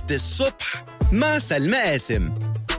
شفت الصبح مع سلمى قاسم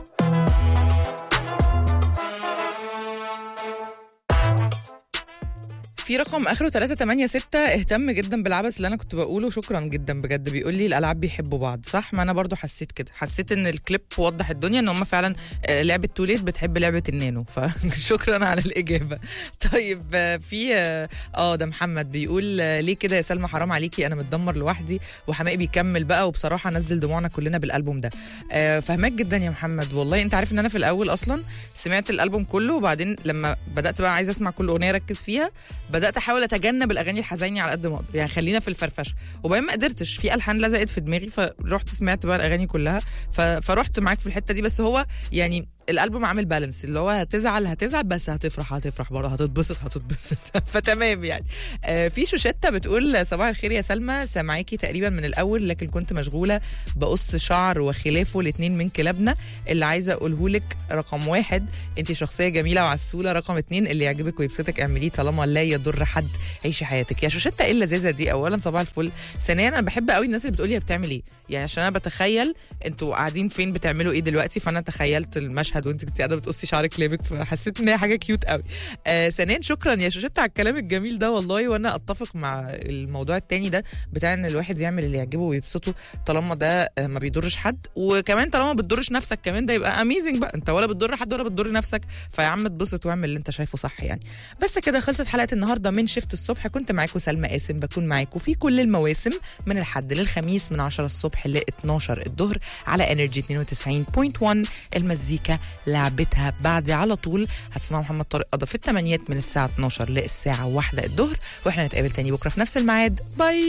في رقم اخره 386 اهتم جدا بالعبث اللي انا كنت بقوله شكرا جدا بجد بيقول لي الالعاب بيحبوا بعض صح ما انا برضو حسيت كده حسيت ان الكليب وضح الدنيا ان هم فعلا آه، لعبه توليت بتحب لعبه النانو فشكرا على الاجابه طيب آه، في اه آه، ده محمد بيقول آه، ليه كده يا سلمى حرام عليكي انا متدمر لوحدي وحماقي بيكمل بقى وبصراحه نزل دموعنا كلنا بالالبوم ده آه، فهماك جدا يا محمد والله انت عارف ان انا في الاول اصلا سمعت الالبوم كله وبعدين لما بدات بقى عايزه اسمع كل اغنيه اركز فيها بدات احاول اتجنب الاغاني الحزينه على قد ما اقدر يعني خلينا في الفرفشه وبعدين ما قدرتش في الحان لزقت في دماغي فرحت سمعت بقى الاغاني كلها ف... فرحت معاك في الحته دي بس هو يعني الالبوم عامل بالانس اللي هو هتزعل هتزعل بس هتفرح هتفرح برضه هتتبسط هتتبسط فتمام يعني آه في شوشتة بتقول صباح الخير يا سلمى سامعاكي تقريبا من الاول لكن كنت مشغوله بقص شعر وخلافه الاثنين من كلابنا اللي عايزه اقوله لك رقم واحد انت شخصيه جميله وعسوله رقم اتنين اللي يعجبك ويبسطك اعمليه طالما لا يضر حد عيشي حياتك يا شوشتة ايه اللذيذه دي اولا صباح الفل ثانيا انا بحب قوي الناس اللي بتقولي هي بتعمل ايه يعني عشان انا بتخيل انتوا قاعدين فين بتعملوا ايه دلوقتي فانا تخيلت المشهد وانت كنت قاعده بتقصي شعر كلابك فحسيت ان هي حاجه كيوت قوي آه ثانيا شكرا يا شوشتة على الكلام الجميل ده والله وانا اتفق مع الموضوع التاني ده بتاع ان الواحد يعمل اللي يعجبه ويبسطه طالما ده آه، ما بيضرش حد وكمان طالما ما بتضرش نفسك كمان ده يبقى اميزنج بقى انت ولا بتضر حد ولا بتضر نفسك فيا عم اتبسط واعمل اللي انت شايفه صح يعني بس كده خلصت حلقه النهارده من شفت الصبح كنت معاكم سلمى قاسم بكون معاكم في كل المواسم من الحد للخميس من 10 الصبح ل 12 الظهر على انرجي 92.1 المزيكا لعبتها بعد على طول هتسمعوا محمد طارق قضى في الثمانيات من الساعه 12 للساعه 1 الظهر واحنا نتقابل تاني بكره في نفس الميعاد باي